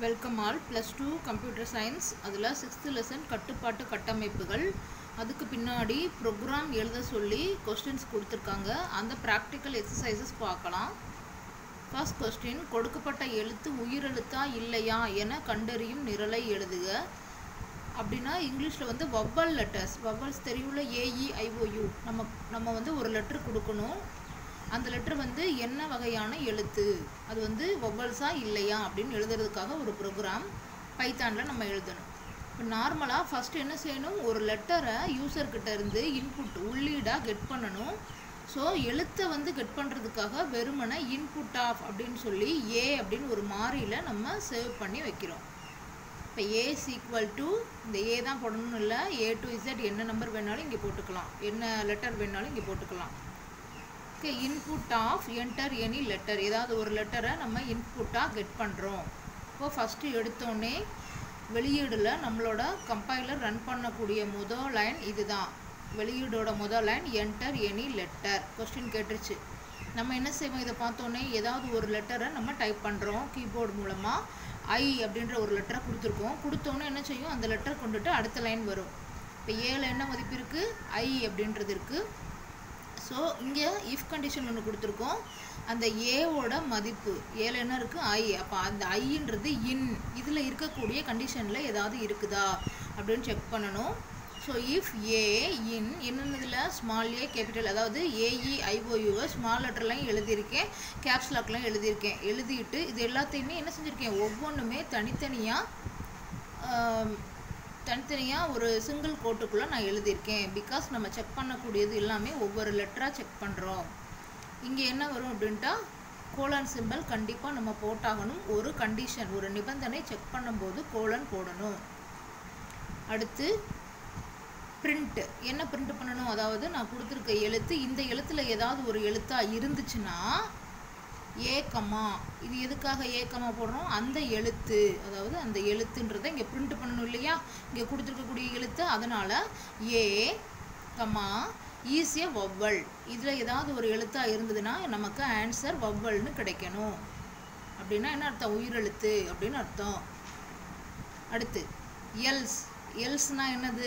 welcome all plus two computer science அதில் sixth lesson கட்டுப்பாட்டு கட்டமைப்புகள் அதுக்கு பின்னாடி ப்ரோக்ராம் எழுத சொல்லி கொஸ்டின்ஸ் கொடுத்துருக்காங்க அந்த ப்ராக்டிக்கல் எக்ஸசைசஸ் பார்க்கலாம் ஃபர்ஸ்ட் கொஸ்டின் கொடுக்கப்பட்ட எழுத்து உயிரெழுத்தா இல்லையா என கண்டறியும் நிரலை எழுதுக அப்படின்னா இங்கிலீஷில் வந்து வவ்வல் லெட்டர்ஸ் வவ்வல்ஸ் தெரியும்ல ஏஇஐஓயு நம்ம நம்ம வந்து ஒரு லெட்டர் கொடுக்கணும் அந்த லெட்டர் வந்து என்ன வகையான எழுத்து அது வந்து வவ்வல்ஸா இல்லையா அப்படின்னு எழுதுறதுக்காக ஒரு ப்ரோக்ராம் பைத்தானில் நம்ம எழுதணும் இப்போ நார்மலாக ஃபஸ்ட்டு என்ன செய்யணும் ஒரு லெட்டரை யூசர்கிட்ட இருந்து இன்புட் உள்ளீடாக கெட் பண்ணணும் ஸோ எழுத்தை வந்து கெட் பண்ணுறதுக்காக வெறுமனை இன்புட் ஆஃப் அப்படின்னு சொல்லி ஏ அப்படின்னு ஒரு மாறியில் நம்ம சேவ் பண்ணி வைக்கிறோம் இப்போ ஏ ஈக்குவல் டு இந்த ஏ தான் போடணும்னு இல்லை ஏ டு இசட் என்ன நம்பர் வேணாலும் இங்கே போட்டுக்கலாம் என்ன லெட்டர் வேணாலும் இங்கே போட்டுக்கலாம் okay input of enter any letter ஏதாவது ஒரு லெட்டரை நம்ம இன்புட்டாக கெட் பண்ணுறோம் இப்போ ஃபஸ்ட்டு எடுத்தோடனே வெளியீடில் நம்மளோட கம்பைலர் ரன் பண்ணக்கூடிய முதல் லைன் இதுதான் வெளியீடோட முதல் line enter any letter question கேட்டுருச்சு நம்ம என்ன செய்வோம் இதை பார்த்தோன்னே ஏதாவது ஒரு லெட்டரை நம்ம டைப் பண்ணுறோம் கீபோர்டு மூலமாக ஐ அப்படின்ற ஒரு லெட்டரை கொடுத்துருக்கோம் கொடுத்தோன்னே என்ன செய்யும் அந்த லெட்டர் கொண்டுட்டு அடுத்த லைன் வரும் இப்போ ஏழு என்ன மதிப்பு இருக்குது ஐ அப்படின்றது இருக்குது ஸோ இங்கே இஃப் கண்டிஷன் ஒன்று கொடுத்துருக்கோம் அந்த ஏவோட மதிப்பு ஏழு என்ன இருக்குது ஐ அப்போ அந்த ஐன்றது இன் இதில் இருக்கக்கூடிய கண்டிஷனில் ஏதாவது இருக்குதா அப்படின்னு செக் பண்ணணும் ஸோ இஃப் ஏ இன் என்னென்னதில் ஸ்மால் ஏ கேபிட்டல் அதாவது ஏஇ ஐஓயூவை ஸ்மால் லெட்டர்லையும் எழுதியிருக்கேன் கேப்ஸ் லாக்லையும் எழுதியிருக்கேன் எழுதிட்டு இது எல்லாத்தையுமே என்ன செஞ்சுருக்கேன் ஒவ்வொன்றுமே தனித்தனியாக தனித்தனியாக ஒரு சிங்கிள் கோட்டுக்குள்ளே நான் எழுதியிருக்கேன் பிகாஸ் நம்ம செக் பண்ணக்கூடியது எல்லாமே ஒவ்வொரு லெட்டராக செக் பண்ணுறோம் இங்கே என்ன வரும் அப்படின்ட்டா கோலன் சிம்பிள் கண்டிப்பாக நம்ம போட்டாகணும் ஒரு கண்டிஷன் ஒரு நிபந்தனை செக் பண்ணும்போது கோலன் போடணும் அடுத்து பிரிண்ட் என்ன பிரிண்ட் பண்ணணும் அதாவது நான் கொடுத்துருக்க எழுத்து இந்த எழுத்தில் ஏதாவது ஒரு எழுத்தாக இருந்துச்சுன்னா ஏக்கமா இது எதுக்காக ஏக்கமா போடுறோம் அந்த எழுத்து அதாவது அந்த எழுத்துன்றதை இங்கே பிரிண்ட் பண்ணணும் இல்லையா இங்கே கொடுத்துருக்கக்கூடிய எழுத்து அதனால் ஏ கமா ஈஸியாக வவ்வல் இதில் ஏதாவது ஒரு எழுத்தாக இருந்ததுன்னா நமக்கு ஆன்சர் வவ்வல்னு கிடைக்கணும் அப்படின்னா என்ன அர்த்தம் உயிரெழுத்து அப்படின்னு அர்த்தம் அடுத்து எல்ஸ் எல்ஸ்னால் என்னது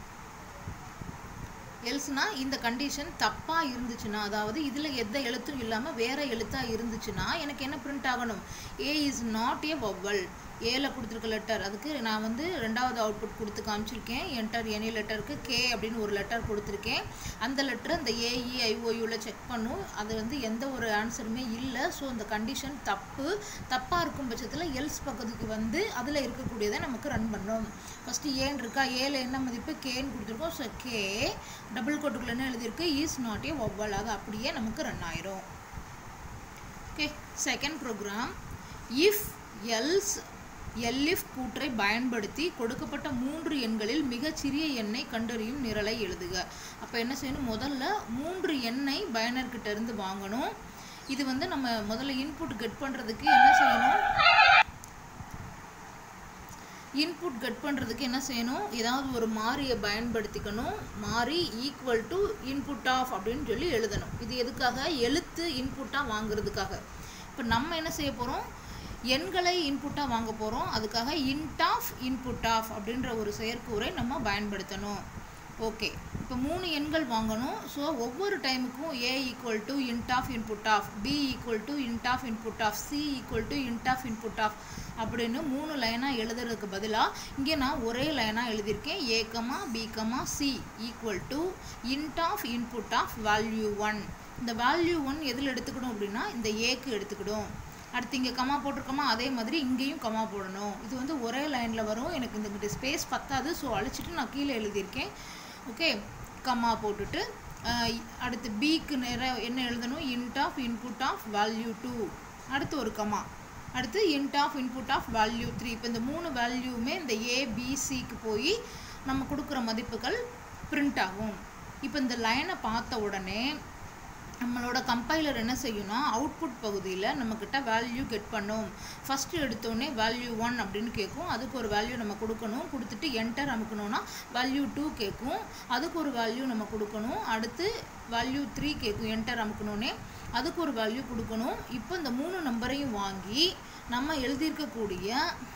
எல்ஸ்னா இந்த கண்டிஷன் தப்பாக இருந்துச்சுன்னா அதாவது இதில் எந்த எழுத்தும் இல்லாமல் வேறு எழுத்தாக இருந்துச்சுன்னா எனக்கு என்ன பிரிண்ட் ஆகணும் A is not A vowel ஏல கொடுத்துருக்க லெட்டர் அதுக்கு நான் வந்து ரெண்டாவது அவுட்புட் கொடுத்து காமிச்சிருக்கேன் என்டர் எனி லெட்டருக்கு கே அப்படின்னு ஒரு லெட்டர் கொடுத்துருக்கேன் அந்த லெட்டர் இந்த ஏஇஐஓயூவில் செக் பண்ணும் அது வந்து எந்த ஒரு ஆன்சருமே இல்லை ஸோ அந்த கண்டிஷன் தப்பு தப்பாக இருக்கும் பட்சத்தில் எல்ஸ் பக்கத்துக்கு வந்து அதில் இருக்கக்கூடியதை நமக்கு ரன் பண்ணோம் ஃபஸ்ட்டு ஏன் இருக்கா ஏல என்ன மதிப்பு கேன்னு கொடுத்துருக்கோம் ஸோ கே டபுள் கோட்டுக்குள்ள என்ன எழுதியிருக்கு இஸ் நாட் ஏ ஒவ்வொல் அது அப்படியே நமக்கு ரன் ஆயிரும் okay second program if else elif கூற்றை பயன்படுத்தி கொடுக்கப்பட்ட மூன்று எண்களில் மிகச்சிறிய எண்ணை கண்டறியும் நிரலை எழுதுக அப்போ என்ன செய்யணும் முதல்ல மூன்று எண்ணை பயனர்கிட்ட இருந்து வாங்கணும் இது வந்து நம்ம முதல்ல இன்புட் கெட் பண்ணுறதுக்கு என்ன செய்யணும் இன்புட் கெட் பண்ணுறதுக்கு என்ன செய்யணும் ஏதாவது ஒரு மாறியை பயன்படுத்திக்கணும் மாறி ஈக்குவல் டு இன்புட் ஆஃப் அப்படின்னு சொல்லி எழுதணும் இது எதுக்காக எழுத்து இன்புட்டாக வாங்குறதுக்காக இப்போ நம்ம என்ன செய்ய போகிறோம் எண்களை இன்புட்டாக வாங்க போகிறோம் அதுக்காக இன்ட் ஆஃப் இன்புட் ஆஃப் அப்படின்ற ஒரு செயற்கூறை நம்ம பயன்படுத்தணும் ஓகே இப்போ மூணு எண்கள் வாங்கணும் ஸோ ஒவ்வொரு டைமுக்கும் A equal to int of input of B equal to int of input of C equal to int of input of அப்படின்னு மூணு லைனாக எழுதுறதுக்கு பதிலாக இங்கே நான் ஒரே லைனாக எழுதியிருக்கேன் A comma B comma C equal to int of input of value one இந்த வேல்யூ ஒன் எதில் எடுத்துக்கணும் அப்படின்னா இந்த ஏக்கு எடுத்துக்கிடும் அடுத்து இங்கே கமா போட்டிருக்கோமா அதே மாதிரி இங்கேயும் கமா போடணும் இது வந்து ஒரே லைனில் வரும் எனக்கு இந்த ஸ்பேஸ் பத்தாது ஸோ அழிச்சிட்டு நான் கீழே எழுதியிருக்கேன் ஓகே கமா போட்டுட்டு அடுத்து பிக்கு நேரம் என்ன எழுதணும் int of input of value two அடுத்து ஒரு கமா அடுத்து int of input of value three இப்போ இந்த மூணு வேல்யூவுமே இந்த ஏபிசிக்கு போய் நம்ம கொடுக்குற மதிப்புகள் பிரிண்ட் ஆகும் இப்போ இந்த லைனை பார்த்த உடனே நம்மளோட கம்பைலர் என்ன செய்யும்னா அவுட்புட் பகுதியில் நம்மக்கிட்ட வேல்யூ கெட் பண்ணும் ஃபஸ்ட்டு எடுத்தோடனே வேல்யூ ஒன் அப்படின்னு கேட்கும் அதுக்கு ஒரு வேல்யூ நம்ம கொடுக்கணும் கொடுத்துட்டு என்டர் அமுக்கணும்னா வேல்யூ டூ கேட்கும் அதுக்கு ஒரு வேல்யூ நம்ம கொடுக்கணும் அடுத்து வேல்யூ த்ரீ கேட்கும் என்டர் அமுக்கணுன்னே அதுக்கு ஒரு வேல்யூ கொடுக்கணும் இப்போ இந்த மூணு நம்பரையும் வாங்கி நம்ம எழுதியிருக்கக்கூடிய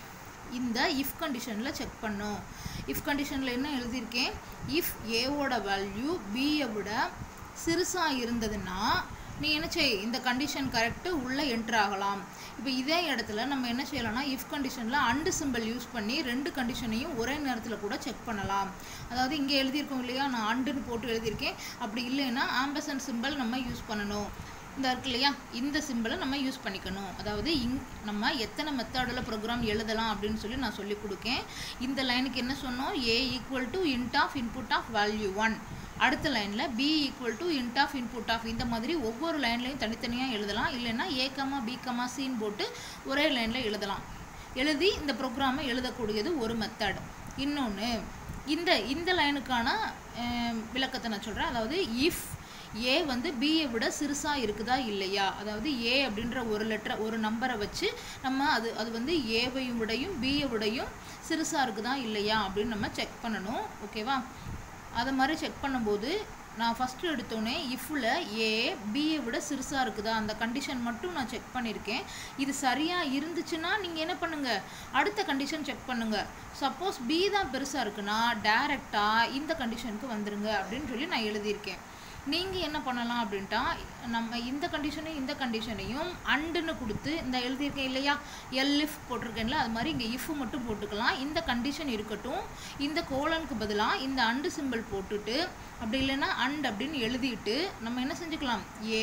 இந்த இஃப் கண்டிஷனில் செக் பண்ணும் இஃப் கண்டிஷனில் என்ன எழுதியிருக்கேன் இஃப் ஏவோட வேல்யூ பியை விட சிறுசாக இருந்ததுன்னா நீ என்ன செய் இந்த கண்டிஷன் கரெக்டு உள்ளே என்ட்ரு ஆகலாம் இப்போ இதே இடத்துல நம்ம என்ன செய்யலாம்னா இஃப் கண்டிஷனில் அண்டு சிம்பிள் யூஸ் பண்ணி ரெண்டு கண்டிஷனையும் ஒரே நேரத்தில் கூட செக் பண்ணலாம் அதாவது இங்கே எழுதியிருக்கோம் இல்லையா நான் அண்டுன்னு போட்டு எழுதியிருக்கேன் அப்படி இல்லைன்னா ஆம்பசன் சிம்பிள் நம்ம யூஸ் பண்ணணும் இந்த இருக்கு இல்லையா இந்த சிம்பிளை நம்ம யூஸ் பண்ணிக்கணும் அதாவது இங் நம்ம எத்தனை மெத்தடில் ப்ரோக்ராம் எழுதலாம் அப்படின்னு சொல்லி நான் சொல்லி கொடுக்கேன் இந்த லைனுக்கு என்ன சொன்னோம் A equal to int of input of value one அடுத்த லைனில் B equal to int of input of இந்த மாதிரி ஒவ்வொரு லைன்லையும் தனித்தனியாக எழுதலாம் இல்லைன்னா ஏ கமா பி கமா சின்னு போட்டு ஒரே லைனில் எழுதலாம் எழுதி இந்த ப்ரோக்ராமை எழுதக்கூடியது ஒரு மெத்தட் இன்னொன்று இந்த இந்த லைனுக்கான விளக்கத்தை நான் சொல்கிறேன் அதாவது இஃப் ஏ வந்து பியை விட சிறுசாக இருக்குதா இல்லையா அதாவது ஏ அப்படின்ற ஒரு லெட்டர் ஒரு நம்பரை வச்சு நம்ம அது அது வந்து ஏவையும் விடையும் பியை விடையும் சிறுசாக இருக்குதா இல்லையா அப்படின்னு நம்ம செக் பண்ணணும் ஓகேவா அதை மாதிரி செக் பண்ணும்போது நான் ஃபஸ்ட்டு எடுத்தோடனே இஃப்பில் ஏ பியை விட சிறுசாக இருக்குதா அந்த கண்டிஷன் மட்டும் நான் செக் பண்ணியிருக்கேன் இது சரியாக இருந்துச்சுன்னா நீங்கள் என்ன பண்ணுங்கள் அடுத்த கண்டிஷன் செக் பண்ணுங்கள் சப்போஸ் பி தான் பெருசாக இருக்குன்னா டேரெக்டாக இந்த கண்டிஷனுக்கு வந்துருங்க அப்படின்னு சொல்லி நான் எழுதியிருக்கேன் நீங்கள் என்ன பண்ணலாம் அப்படின்ட்டா நம்ம இந்த கண்டிஷனையும் இந்த கண்டிஷனையும் அண்டுன்னு கொடுத்து இந்த எழுதியிருக்கேன் இல்லையா எல் இஃப் போட்டிருக்கேன்ல அது மாதிரி இங்கே இஃப் மட்டும் போட்டுக்கலாம் இந்த கண்டிஷன் இருக்கட்டும் இந்த கோலனுக்கு பதிலாக இந்த அண்டு சிம்பிள் போட்டுட்டு அப்படி இல்லைன்னா அண்ட் அப்படின்னு எழுதிட்டு நம்ம என்ன செஞ்சுக்கலாம் ஏ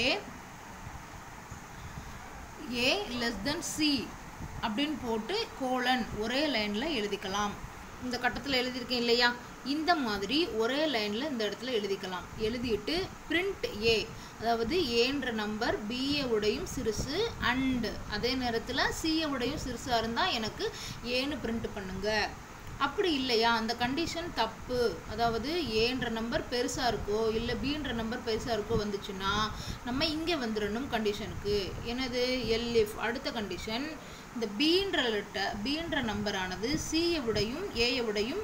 ஏ லெஸ் தென் சி அப்படின்னு போட்டு கோலன் ஒரே லைனில் எழுதிக்கலாம் இந்த கட்டத்தில் எழுதியிருக்கேன் இல்லையா இந்த மாதிரி ஒரே லைனில் இந்த இடத்துல எழுதிக்கலாம் எழுதிட்டு பிரிண்ட் ஏ அதாவது ஏன்ற நம்பர் பிஏ உடையும் சிறுசு அண்டு அதே நேரத்தில் சிஏ உடையும் சிறுசாக இருந்தால் எனக்கு ஏன்னு பிரிண்ட் பண்ணுங்க அப்படி இல்லையா அந்த கண்டிஷன் தப்பு அதாவது ஏன்ற நம்பர் பெருசாக இருக்கோ இல்லை பின்ற நம்பர் பெருசாக இருக்கோ வந்துச்சுன்னா நம்ம இங்கே வந்துடணும் கண்டிஷனுக்கு எனது எல்இஃப் அடுத்த கண்டிஷன் இந்த பீன்ற லெட்டர் பீன்ற நம்பரானது சியை விடையும் ஏயை விடையும்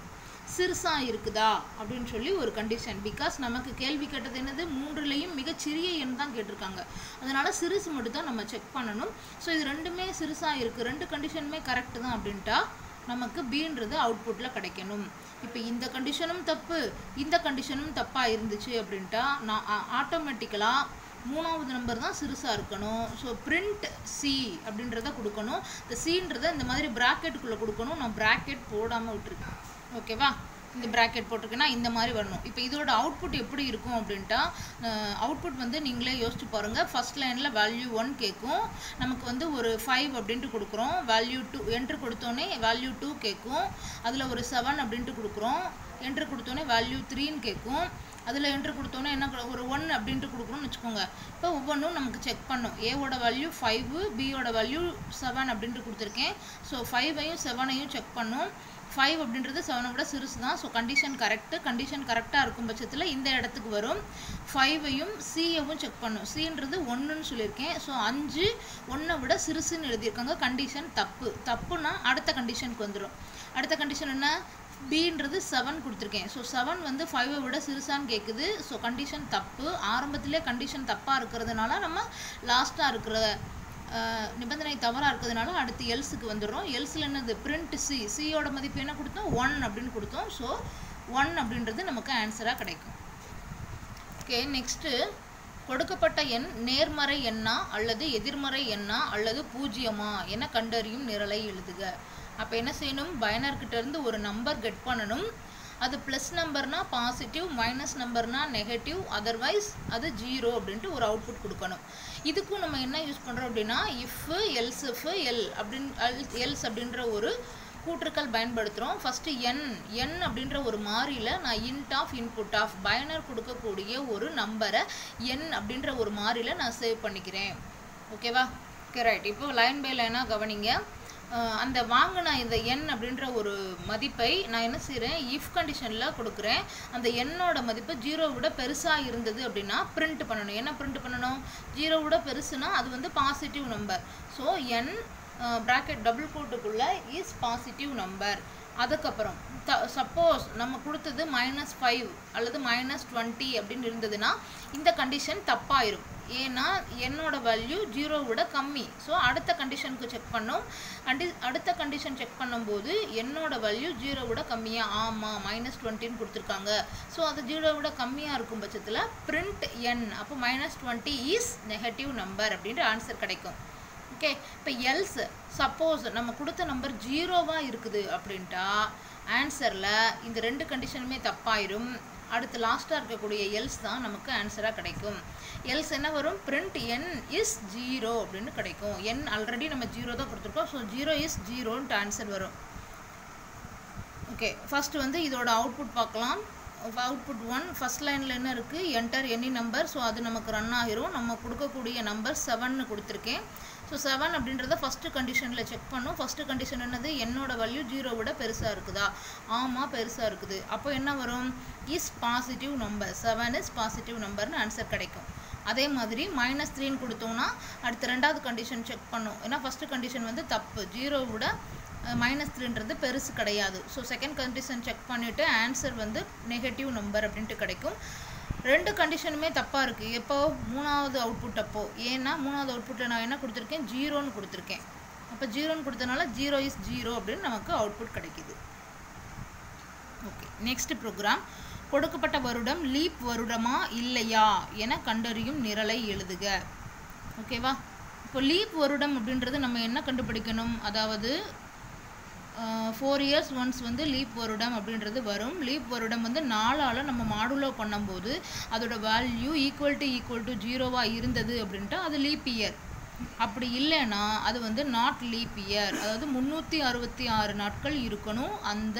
சிறுசாக இருக்குதா அப்படின்னு சொல்லி ஒரு கண்டிஷன் பிகாஸ் நமக்கு கேள்வி கேட்டது என்னது மூன்றுலேயும் மிகச்சிறிய எண் தான் கேட்டிருக்காங்க அதனால் சிறுசு மட்டும் தான் நம்ம செக் பண்ணணும் ஸோ இது ரெண்டுமே சிறுசாக இருக்குது ரெண்டு கண்டிஷனுமே கரெக்டு தான் அப்படின்ட்டா நமக்கு பீன்றது அவுட்புட்டில் கிடைக்கணும் இப்போ இந்த கண்டிஷனும் தப்பு இந்த கண்டிஷனும் தப்பாக இருந்துச்சு அப்படின்ட்டா நான் ஆட்டோமேட்டிக்கலாக மூணாவது நம்பர் தான் சிறுசாக இருக்கணும் ஸோ பிரிண்ட் சி அப்படின்றத கொடுக்கணும் இந்த சீன்றதை இந்த மாதிரி ப்ராக்கெட்டுக்குள்ளே கொடுக்கணும் நான் ப்ராக்கெட் போடாமல் விட்டுருக்கேன் ஓகேவா இந்த ப்ராக்கெட் போட்டிருக்கேன்னா இந்த மாதிரி வரணும் இப்போ இதோட அவுட்புட் எப்படி இருக்கும் அப்படின்ட்டா அவுட்புட் வந்து நீங்களே யோசிச்சு பாருங்கள் ஃபஸ்ட் லைனில் வேல்யூ ஒன் கேட்கும் நமக்கு வந்து ஒரு ஃபைவ் அப்படின்ட்டு கொடுக்குறோம் வேல்யூ டூ என்ட்ரு கொடுத்தோன்னே வேல்யூ டூ கேட்கும் அதில் ஒரு செவன் அப்படின்ட்டு கொடுக்குறோம் என்ட்ரு கொடுத்தோன்னே வேல்யூ த்ரீன்னு கேட்கும் அதில் என்ட்ரு கொடுத்தோன்னே என்ன கொடு- ஒரு ஒன் அப்படின்ட்டு கொடுக்குறோம்னு வச்சுக்கோங்க இப்போ ஒவ்வொன்றும் நமக்கு செக் பண்ணும் ஏவோட வேல்யூ ஃபைவு பியோட வேல்யூ செவன் அப்படின்ட்டு கொடுத்துருக்கேன் ஸோ ஃபைவையும் செவனையும் செக் பண்ணும் ஃபைவ் அப்படின்றது செவனை விட சிறுசு தான் ஸோ கண்டிஷன் கரெக்டு கண்டிஷன் கரெக்டாக இருக்கும் பட்சத்தில் இந்த இடத்துக்கு வரும் ஃபைவையும் சியவும் செக் பண்ணும் சின்றது ஒன்றுன்னு சொல்லியிருக்கேன் ஸோ அஞ்சு ஒன்றை விட சிறுசுன்னு எழுதியிருக்காங்க கண்டிஷன் தப்பு தப்புனா அடுத்த கண்டிஷனுக்கு வந்துடும் அடுத்த கண்டிஷன் என்ன பின்றது செவன் கொடுத்துருக்கேன் ஸோ செவன் வந்து ஃபைவை விட சிறுசான்னு கேட்குது ஸோ கண்டிஷன் தப்பு ஆரம்பத்திலே கண்டிஷன் தப்பாக இருக்கிறதுனால நம்ம லாஸ்ட்டாக இருக்கிற அஹ், நிபந்தனை தவறாக இருக்கிறதுனால அடுத்து எல்ஸுக்கு வந்துடுறோம் எல்ஸில் என்னது பிரிண்ட் சி சியோட மதிப்பு என்ன கொடுத்தோம் ஒன் அப்படின்னு கொடுத்தோம் ஸோ ஒன் அப்படின்றது நமக்கு ஆன்சராக கிடைக்கும் ஓகே நெக்ஸ்ட்டு கொடுக்கப்பட்ட எண் நேர்மறை எண்ணா அல்லது எதிர்மறை எண்ணா அல்லது பூஜ்ஜியமா என கண்டறியும் நிரலை எழுதுக அப்போ என்ன செய்யணும் பயனர்கிட்ட இருந்து ஒரு நம்பர் கெட் பண்ணணும் அது ப்ளஸ் நம்பர்னா பாசிட்டிவ் மைனஸ் நம்பர்னா நெகட்டிவ் அதர்வைஸ் அது ஜீரோ அப்படின்ட்டு ஒரு அவுட்புட் கொடுக்கணும் இதுக்கும் நம்ம என்ன யூஸ் பண்ணுறோம் அப்படின்னா இஃப் எல்ஸ் இஃப் எல் அப்படின்னு எல்ஸ் அப்படின்ற ஒரு கூற்றுக்கள் பயன்படுத்துகிறோம் ஃபஸ்ட்டு என் என் அப்படின்ற ஒரு மாறியில் நான் இன்ட் ஆஃப் இன்புட் ஆஃப் பயனர் கொடுக்கக்கூடிய ஒரு நம்பரை என் அப்படின்ற ஒரு மாறியில் நான் சேவ் பண்ணிக்கிறேன் ஓகேவா ஓகே ரைட் இப்போ லைன் பை லைனாக கவனிங்க அஹ் அந்த வாங்கின இந்த எண் அப்படின்ற ஒரு மதிப்பை நான் என்ன செய்கிறேன் இஃப் கண்டிஷனில் கொடுக்குறேன் அந்த எண்ணோட மதிப்பு ஜீரோ விட பெருசாக இருந்தது அப்படின்னா பிரிண்ட் பண்ணணும் என்ன பிரிண்ட் பண்ணணும் ஜீரோ விட பெருசுனா அது வந்து positive number so n bracket double கோட்டுக்குள்ளே இஸ் பாசிட்டிவ் நம்பர் அதுக்கப்புறம் த சப்போஸ் நம்ம கொடுத்தது மைனஸ் ஃபைவ் அல்லது மைனஸ் டுவெண்ட்டி அப்படின்னு இருந்ததுன்னா இந்த கண்டிஷன் தப்பாயிரும் ஏன்னா என்னோட வேல்யூ ஜீரோ விட கம்மி ஸோ அடுத்த கண்டிஷனுக்கு செக் பண்ணோம் கண்டி அடுத்த கண்டிஷன் செக் பண்ணும்போது என்னோட வேல்யூ ஜீரோ விட கம்மியாக ஆமாம் மைனஸ் டுவெண்ட்டின்னு கொடுத்துருக்காங்க ஸோ அது ஜீரோ விட கம்மியாக இருக்கும் பட்சத்தில் பிரிண்ட் என் அப்போ minus twenty is negative number அப்படின்ற ஆன்சர் கிடைக்கும் ஓகே இப்போ எல்ஸ் சப்போஸ் நம்ம கொடுத்த நம்பர் ஜீரோவாக இருக்குது அப்படின்ட்டா ஆன்சரில் இந்த ரெண்டு கண்டிஷனுமே தப்பாயிரும் அடுத்து லாஸ்ட்டாக இருக்கக்கூடிய எல்ஸ் தான் நமக்கு ஆன்சராக கிடைக்கும் எல்ஸ் என்ன வரும் பிரிண்ட் என் இஸ் ஜீரோ அப்படின்னு கிடைக்கும் என் ஆல்ரெடி நம்ம ஜீரோ தான் கொடுத்துருக்கோம் ஸோ ஜீரோ இஸ் ஜீரோன்ட்டு ஆன்சர் வரும் ஓகே ஃபஸ்ட்டு வந்து இதோட அவுட்புட் பார்க்கலாம் அவுட்புட் ஒன் ஃபஸ்ட் லைனில் என்ன இருக்குது என்டர் எனி நம்பர் ஸோ அது நமக்கு ரன் ஆகிரும் நம்ம கொடுக்கக்கூடிய நம்பர் செவன்னு கொடுத்துருக்கேன் ஸோ செவன் அப்படின்றத ஃபஸ்ட்டு கண்டிஷனில் செக் பண்ணும் ஃபஸ்ட்டு கண்டிஷன் என்னது என்னோட வேல்யூ ஜீரோ விட பெருசாக இருக்குதா ஆமாம் பெருசாக இருக்குது அப்போ என்ன வரும் is positive number seven is positive நம்பர்னு ஆன்சர் கிடைக்கும் அதே மாதிரி மைனஸ் த்ரீன்னு கொடுத்தோம்னா அடுத்த ரெண்டாவது கண்டிஷன் செக் பண்ணும் ஏன்னா ஃபஸ்ட்டு கண்டிஷன் வந்து தப்பு ஜீரோ விட மைனஸ் த்ரீன்றது பெருசு கிடையாது ஸோ செகண்ட் கண்டிஷன் செக் பண்ணிவிட்டு ஆன்சர் வந்து நெகட்டிவ் நம்பர் அப்படின்ட்டு கிடைக்கும் ரெண்டு கண்டிஷனுமே தப்பாக இருக்குது எப்போ மூணாவது அவுட்புட் அப்போ ஏன்னா மூணாவது அவுட்புட்டில் நான் என்ன கொடுத்துருக்கேன் ஜீரோன்னு கொடுத்துருக்கேன் அப்போ ஜீரோன்னு கொடுத்தனால ஜீரோ இஸ் ஜீரோ அப்படின்னு நமக்கு அவுட்புட் கிடைக்குது ஓகே நெக்ஸ்ட் ப்ரோக்ராம் கொடுக்கப்பட்ட வருடம் லீப் வருடமா இல்லையா என கண்டறியும் நிரலை எழுதுக ஓகேவா இப்போ லீப் வருடம் அப்படின்றது நம்ம என்ன கண்டுபிடிக்கணும் அதாவது ஃபோர் இயர்ஸ் ஒன்ஸ் வந்து லீப் வருடம் அப்படின்றது வரும் லீப் வருடம் வந்து நாலால் நம்ம மாடுலோ பண்ணும்போது அதோட value equal to equal to ஜீரோவாக இருந்தது அப்படின்ட்டு அது லீப் இயர் அப்படி இல்லைன்னா அது வந்து நாட் லீப் இயர் அதாவது முந்நூற்றி அறுபத்தி ஆறு நாட்கள் இருக்கணும் அந்த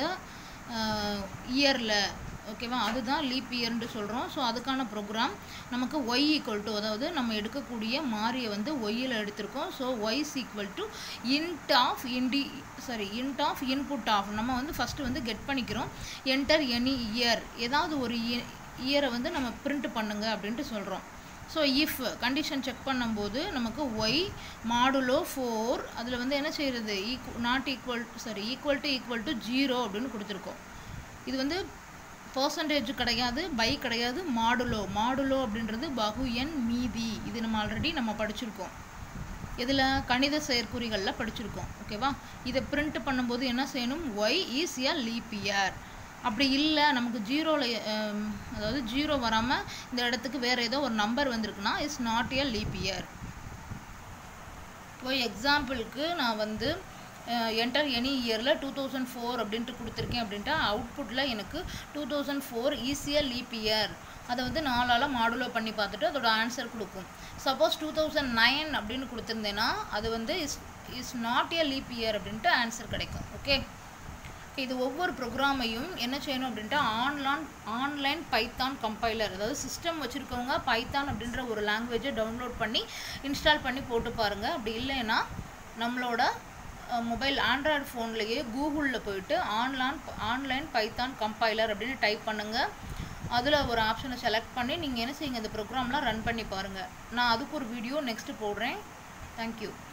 இயரில் ஓகேவா அதுதான் லீப் இயர்னு சொல்கிறோம் ஸோ அதுக்கான ப்ரோக்ராம் நமக்கு ஒய் ஈக்குவல் டு அதாவது நம்ம எடுக்கக்கூடிய மாறியை வந்து ஒய்யில் எடுத்திருக்கோம் so y's equal to int of இண்டி sorry int of input of நம்ம வந்து ஃபஸ்ட்டு வந்து கெட் பண்ணிக்கிறோம் என்டர் எனி இயர் ஏதாவது ஒரு இயரை வந்து நம்ம பிரிண்ட் பண்ணுங்க அப்படின்ட்டு சொல்கிறோம் ஸோ இஃப் கண்டிஷன் செக் பண்ணும்போது நமக்கு ஒய் மாடுலோ ஃபோர் அதில் வந்து என்ன செய்கிறது ஈக்கு not equal sorry equal to equal to zero அப்படின்னு கொடுத்துருக்கோம் இது வந்து பர்சன்டேஜ் கிடையாது பை கிடையாது மாடுலோ மாடுலோ அப்படின்றது பகு எண் மீதி இது நம்ம ஆல்ரெடி நம்ம படிச்சிருக்கோம் இதில் கணித செயற்குறிகளில் படிச்சிருக்கோம் ஓகேவா இதை பிரிண்ட் பண்ணும்போது என்ன செய்யணும் y is a leap year அப்படி இல்லை நமக்கு ஜீரோவில் அதாவது ஜீரோ வராமல் இந்த இடத்துக்கு வேறு ஏதோ ஒரு நம்பர் வந்திருக்குன்னா is not a leap year இப்போ எக்ஸாம்பிளுக்கு நான் வந்து என்டர் எனி இயரில் டூ தௌசண்ட் ஃபோர் அப்படின்ட்டு கொடுத்துருக்கேன் அப்படின்ட்டு அவுட்புட்டில் எனக்கு டூ தௌசண்ட் ஃபோர் ஈஸியாக லீப் இயர் அதை வந்து நாலால் மாடுலோ பண்ணி பார்த்துட்டு அதோட ஆன்சர் கொடுக்கும் சப்போஸ் டூ தௌசண்ட் நைன் அப்படின்னு கொடுத்துருந்தேன்னா அது வந்து is is not a leap year அப்படின்ட்டு ஆன்சர் கிடைக்கும் ஓகே இது ஒவ்வொரு ப்ரோக்ராமையும் என்ன செய்யணும் அப்படின்ட்டு ஆன்லைன் ஆன்லைன் பைத்தான் கம்பைலர் அதாவது சிஸ்டம் வச்சுருக்கவங்க பைத்தான் அப்படின்ற ஒரு லாங்குவேஜை டவுன்லோட் பண்ணி இன்ஸ்டால் பண்ணி போட்டு பாருங்கள் அப்படி இல்லைன்னா நம்மளோட மொபைல் ஆண்ட்ராய்டு ஃபோன்லேயே கூகுளில் போயிட்டு ஆன்லைன் ஆன்லைன் பைத்தான் கம்பைலர் அப்படின்னு டைப் பண்ணுங்கள் அதில் ஒரு ஆப்ஷனை செலக்ட் பண்ணி நீங்கள் என்ன செய்யுங்க இந்த ப்ரோக்ராம்லாம் ரன் பண்ணி பாருங்கள் நான் அதுக்கு ஒரு வீடியோ நெக்ஸ்ட்டு போடுறேன் தேங்க்யூ